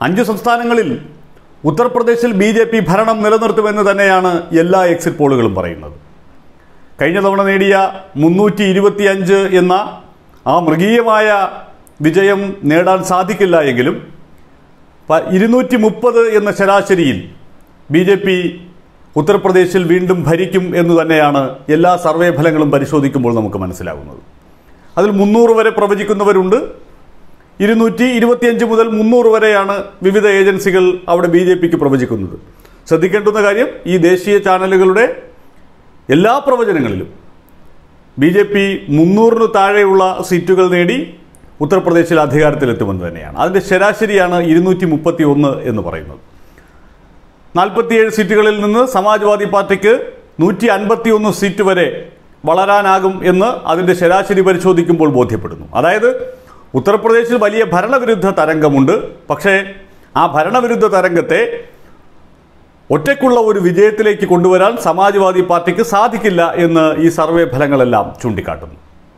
അഞ്ച് സംസ്ഥാനങ്ങളിൽ ഉത്തർപ്രദേശിൽ ബി ജെ പി ഭരണം നിലനിർത്തുമെന്ന് തന്നെയാണ് എല്ലാ എക്സിറ്റ് പോളുകളും പറയുന്നത് കഴിഞ്ഞ തവണ നേടിയ മുന്നൂറ്റി ഇരുപത്തിയഞ്ച് എന്ന ആ മൃഗീയമായ വിജയം നേടാൻ സാധിക്കില്ല എങ്കിലും പ- ഇരുന്നൂറ്റി മുപ്പത് എന്ന ശരാശരിയിൽ ബി ജെ പി ഉത്തർപ്രദേശിൽ വീണ്ടും ഭരിക്കും എന്ന് തന്നെയാണ് എല്ലാ സർവേ ഫലങ്ങളും പരിശോധിക്കുമ്പോൾ നമുക്ക് മനസ്സിലാകുന്നത് അതിൽ മുന്നൂറ് വരെ പ്രവചിക്കുന്നവരുണ്ട് ഇരുന്നൂറ്റി ഇരുപത്തിയഞ്ച് മുതൽ മുന്നൂറ് വരെയാണ് വിവിധ ഏജൻസികൾ അവിടെ ബി ജെ പിക്ക് പ്രവചിക്കുന്നത് ശ്രദ്ധിക്കേണ്ടുന്ന കാര്യം ഈ ദേശീയ ചാനലുകളുടെ എല്ലാ പ്രവചനങ്ങളിലും ബി ജെ പി മുന്നൂറിന് താഴെയുള്ള സീറ്റുകൾ നേടി ഉത്തർപ്രദേശിൽ അധികാരത്തിലെത്തുമെന്ന് തന്നെയാണ് അതിൻ്റെ ശരാശരിയാണ് ഇരുന്നൂറ്റി മുപ്പത്തി ഒന്ന് എന്ന് പറയുന്നത് നാൽപ്പത്തിയേഴ് സീറ്റുകളിൽ നിന്ന് സമാജ്വാദി പാർട്ടിക്ക് നൂറ്റി അൻപത്തി ഒന്ന് സീറ്റ് വരെ വളരാനാകും എന്ന് അതിൻ്റെ ശരാശരി പരിശോധിക്കുമ്പോൾ ബോധ്യപ്പെടുന്നു അതായത് ഉത്തർപ്രദേശിൽ വലിയ ഭരണവിരുദ്ധ തരംഗമുണ്ട് പക്ഷേ ആ ഭരണവിരുദ്ധ തരംഗത്തെ ഒറ്റയ്ക്കുള്ള ഒരു വിജയത്തിലേക്ക് കൊണ്ടുവരാൻ സമാജ്വാദി പാർട്ടിക്ക് സാധിക്കില്ല എന്ന് ഈ സർവേ ഫലങ്ങളെല്ലാം ചൂണ്ടിക്കാട്ടുന്നു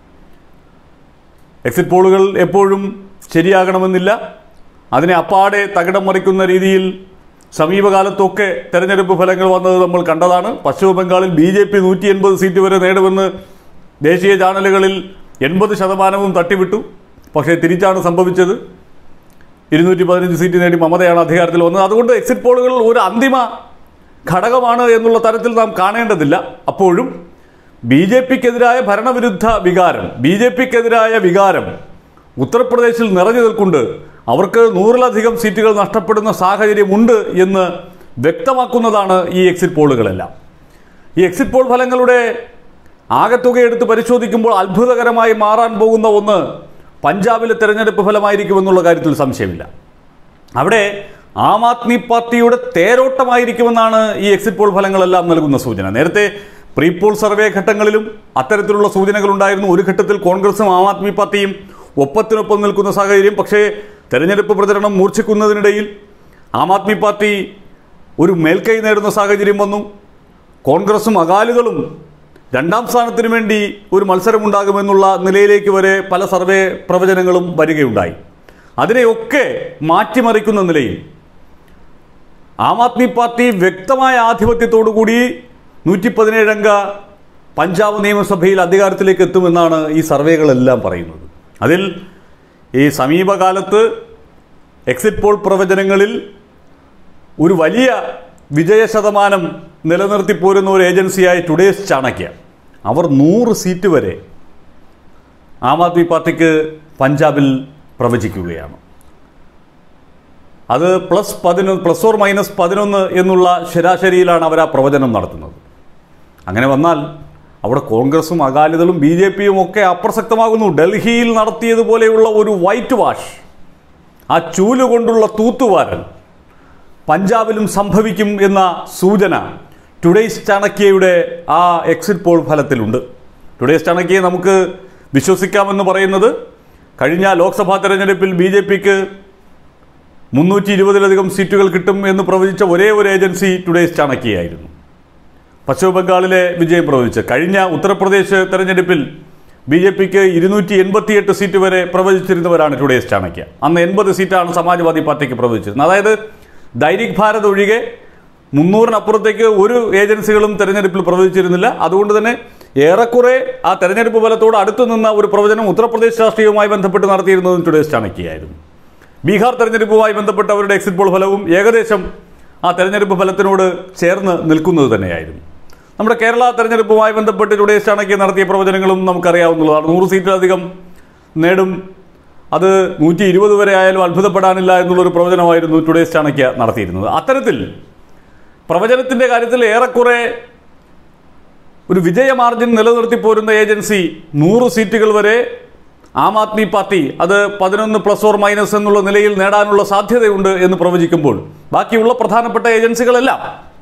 എക്സിറ്റ് പോളുകൾ എപ്പോഴും ശരിയാകണമെന്നില്ല അതിനെ അപ്പാടെ തകിടം മറിക്കുന്ന രീതിയിൽ സമീപകാലത്തൊക്കെ തെരഞ്ഞെടുപ്പ് ഫലങ്ങൾ വന്നത് നമ്മൾ കണ്ടതാണ് പശ്ചിമ ബംഗാളിൽ ബി ജെ പി നൂറ്റി എൺപത് സീറ്റ് വരെ നേടുമെന്ന് ദേശീയ ചാനലുകളിൽ എൺപത് ശതമാനവും തട്ടിവിട്ടു പക്ഷേ തിരിച്ചാണ് സംഭവിച്ചത് ഇരുന്നൂറ്റി പതിനഞ്ച് സീറ്റ് നേടി മമതയാണ് അധികാരത്തിൽ വന്നത് അതുകൊണ്ട് എക്സിറ്റ് പോളുകൾ ഒരു അന്തിമ ഘടകമാണ് എന്നുള്ള തരത്തിൽ നാം കാണേണ്ടതില്ല അപ്പോഴും ബി ജെ പിക്കെതിരായ ഭരണവിരുദ്ധ വികാരം ബി ജെ പിക്കെതിരായ വികാരം ഉത്തർപ്രദേശിൽ നിറഞ്ഞു നിൽക്കൊണ്ട് അവർക്ക് നൂറിലധികം സീറ്റുകൾ നഷ്ടപ്പെടുന്ന സാഹചര്യമുണ്ട് എന്ന് വ്യക്തമാക്കുന്നതാണ് ഈ എക്സിറ്റ് പോളുകളെല്ലാം ഈ എക്സിറ്റ് പോൾ ഫലങ്ങളുടെ ആകത്തുക എടുത്ത് പരിശോധിക്കുമ്പോൾ അത്ഭുതകരമായി മാറാൻ പോകുന്ന ഒന്ന് പഞ്ചാബിലെ തെരഞ്ഞെടുപ്പ് ഫലമായിരിക്കുമെന്നുള്ള കാര്യത്തിൽ സംശയമില്ല അവിടെ ആം ആദ്മി പാർട്ടിയുടെ തേരോട്ടമായിരിക്കുമെന്നാണ് ഈ എക്സിറ്റ് പോൾ ഫലങ്ങളെല്ലാം നൽകുന്ന സൂചന നേരത്തെ പ്രീ പോൾ സർവേ ഘട്ടങ്ങളിലും അത്തരത്തിലുള്ള സൂചനകൾ ഉണ്ടായിരുന്നു ഒരു ഘട്ടത്തിൽ കോൺഗ്രസും ആം ആദ്മി പാർട്ടിയും ഒപ്പത്തിനൊപ്പം നിൽക്കുന്ന സാഹചര്യം പക്ഷേ തെരഞ്ഞെടുപ്പ് പ്രചരണം മൂർച്ഛിക്കുന്നതിനിടയിൽ ആം ആദ്മി പാർട്ടി ഒരു മേൽക്കൈ നേടുന്ന സാഹചര്യം വന്നു കോൺഗ്രസും അകാലികളും രണ്ടാം സ്ഥാനത്തിനു വേണ്ടി ഒരു മത്സരമുണ്ടാകുമെന്നുള്ള നിലയിലേക്ക് വരെ പല സർവേ പ്രവചനങ്ങളും വരികയുണ്ടായി അതിനെയൊക്കെ മാറ്റിമറിക്കുന്ന നിലയിൽ ആം ആദ്മി പാർട്ടി വ്യക്തമായ ആധിപത്യത്തോടുകൂടി നൂറ്റി പതിനേഴംഗ പഞ്ചാബ് നിയമസഭയിൽ അധികാരത്തിലേക്ക് എത്തുമെന്നാണ് ഈ സർവേകളെല്ലാം പറയുന്നത് അതിൽ ഈ സമീപകാലത്ത് എക്സിറ്റ് പോൾ പ്രവചനങ്ങളിൽ ഒരു വലിയ വിജയ ശതമാനം നിലനിർത്തി പോരുന്ന ഒരു ഏജൻസിയായ ടുഡേസ് ചാണക്യ അവർ നൂറ് സീറ്റ് വരെ ആം ആദ്മി പാർട്ടിക്ക് പഞ്ചാബിൽ പ്രവചിക്കുകയാണ് അത് പ്ലസ് പതിനൊന്ന് പ്ലസ് ഓർ മൈനസ് പതിനൊന്ന് എന്നുള്ള ശരാശരിയിലാണ് അവർ ആ പ്രവചനം നടത്തുന്നത് അങ്ങനെ വന്നാൽ അവിടെ കോൺഗ്രസും അകാലിദളും ബി ജെ പിയും ഒക്കെ അപ്രസക്തമാകുന്നു ഡൽഹിയിൽ നടത്തിയതുപോലെയുള്ള ഒരു വൈറ്റ് വാഷ് ആ ചൂല് കൊണ്ടുള്ള തൂത്തുവാരൽ പഞ്ചാബിലും സംഭവിക്കും എന്ന സൂചന ടുഡേയ്സ് ചാണക്യയുടെ ആ എക്സിറ്റ് പോൾ ഫലത്തിലുണ്ട് ടുഡേയ്സ് ചാണക്യയെ നമുക്ക് വിശ്വസിക്കാമെന്ന് പറയുന്നത് കഴിഞ്ഞ ലോക്സഭാ തെരഞ്ഞെടുപ്പിൽ ബി ജെ പിക്ക് മുന്നൂറ്റി ഇരുപതിലധികം സീറ്റുകൾ കിട്ടും എന്ന് പ്രവചിച്ച ഒരേ ഒരു ഏജൻസി ടുഡേയ്സ് ചാണക്യയായിരുന്നു പശ്ചിമ ബംഗാളിലെ വിജയം പ്രവചിച്ച് കഴിഞ്ഞ ഉത്തർപ്രദേശ് തെരഞ്ഞെടുപ്പിൽ ബി ജെ പിക്ക് ഇരുന്നൂറ്റി എൺപത്തിയെട്ട് സീറ്റ് വരെ പ്രവചിച്ചിരുന്നവരാണ് ടുഡേസ് ചാണക്യ അന്ന് എൺപത് സീറ്റാണ് സമാജ്വാദി പാർട്ടിക്ക് പ്രവചിച്ചിരുന്നത് അതായത് ദൈനിക് ഭാരത് ഒഴികെ മുന്നൂറിനപ്പുറത്തേക്ക് ഒരു ഏജൻസികളും തെരഞ്ഞെടുപ്പിൽ പ്രവചിച്ചിരുന്നില്ല അതുകൊണ്ട് തന്നെ ഏറെക്കുറെ ആ തെരഞ്ഞെടുപ്പ് ഫലത്തോട് അടുത്തു നിന്ന ഒരു പ്രവചനം ഉത്തർപ്രദേശ് രാഷ്ട്രീയവുമായി ബന്ധപ്പെട്ട് നടത്തിയിരുന്നതും ടുഡേസ് ചാണക്യയായിരുന്നു ബീഹാർ തെരഞ്ഞെടുപ്പുമായി ബന്ധപ്പെട്ട അവരുടെ എക്സിറ്റ് പോൾ ഫലവും ഏകദേശം ആ തെരഞ്ഞെടുപ്പ് ഫലത്തിനോട് ചേർന്ന് നിൽക്കുന്നത് തന്നെയായിരുന്നു നമ്മുടെ കേരള തെരഞ്ഞെടുപ്പുമായി ബന്ധപ്പെട്ട് ടുഡേസ് ചാണക്യ നടത്തിയ പ്രവചനങ്ങളും നമുക്കറിയാവുന്നതാണ് നൂറ് സീറ്റിലധികം നേടും അത് നൂറ്റി ഇരുപത് വരെ ആയാലും അത്ഭുതപ്പെടാനില്ല എന്നുള്ളൊരു പ്രവചനമായിരുന്നു ടുഡേസ് ചാണക്യ നടത്തിയിരുന്നത് അത്തരത്തിൽ പ്രവചനത്തിൻ്റെ കാര്യത്തിൽ ഏറെക്കുറെ ഒരു വിജയ മാർജിൻ നിലനിർത്തി പോരുന്ന ഏജൻസി നൂറ് സീറ്റുകൾ വരെ ആം ആദ്മി പാർട്ടി അത് പതിനൊന്ന് പ്ലസ് ഓർ മൈനസ് എന്നുള്ള നിലയിൽ നേടാനുള്ള സാധ്യതയുണ്ട് എന്ന് പ്രവചിക്കുമ്പോൾ ബാക്കിയുള്ള പ്രധാനപ്പെട്ട ഏജൻസികളെല്ലാം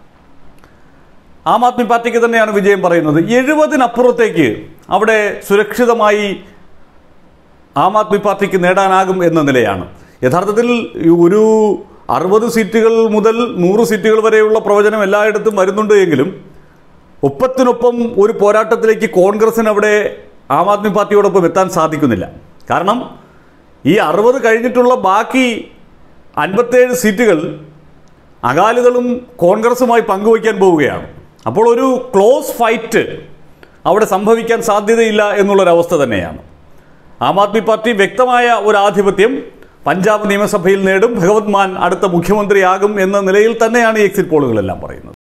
ആം ആദ്മി പാർട്ടിക്ക് തന്നെയാണ് വിജയം പറയുന്നത് എഴുപതിനപ്പുറത്തേക്ക് അവിടെ സുരക്ഷിതമായി ആം ആദ്മി പാർട്ടിക്ക് നേടാനാകും എന്ന നിലയാണ് യഥാർത്ഥത്തിൽ ഈ ഒരു അറുപത് സീറ്റുകൾ മുതൽ നൂറ് സീറ്റുകൾ വരെയുള്ള പ്രവചനം എല്ലായിടത്തും വരുന്നുണ്ട് എങ്കിലും ഒപ്പത്തിനൊപ്പം ഒരു പോരാട്ടത്തിലേക്ക് കോൺഗ്രസിന് അവിടെ ആം ആദ്മി പാർട്ടിയോടൊപ്പം എത്താൻ സാധിക്കുന്നില്ല കാരണം ഈ അറുപത് കഴിഞ്ഞിട്ടുള്ള ബാക്കി അൻപത്തേഴ് സീറ്റുകൾ അകാലിദളും കോൺഗ്രസുമായി പങ്കുവയ്ക്കാൻ പോവുകയാണ് അപ്പോൾ ഒരു ക്ലോസ് ഫൈറ്റ് അവിടെ സംഭവിക്കാൻ സാധ്യതയില്ല എന്നുള്ളൊരവസ്ഥ തന്നെയാണ് ആം ആദ്മി പാർട്ടി വ്യക്തമായ ഒരു ആധിപത്യം പഞ്ചാബ് നിയമസഭയിൽ നേടും ഭഗവത് മാൻ അടുത്ത മുഖ്യമന്ത്രിയാകും എന്ന നിലയിൽ തന്നെയാണ് ഈ എക്സിറ്റ് പോളുകളെല്ലാം പറയുന്നത്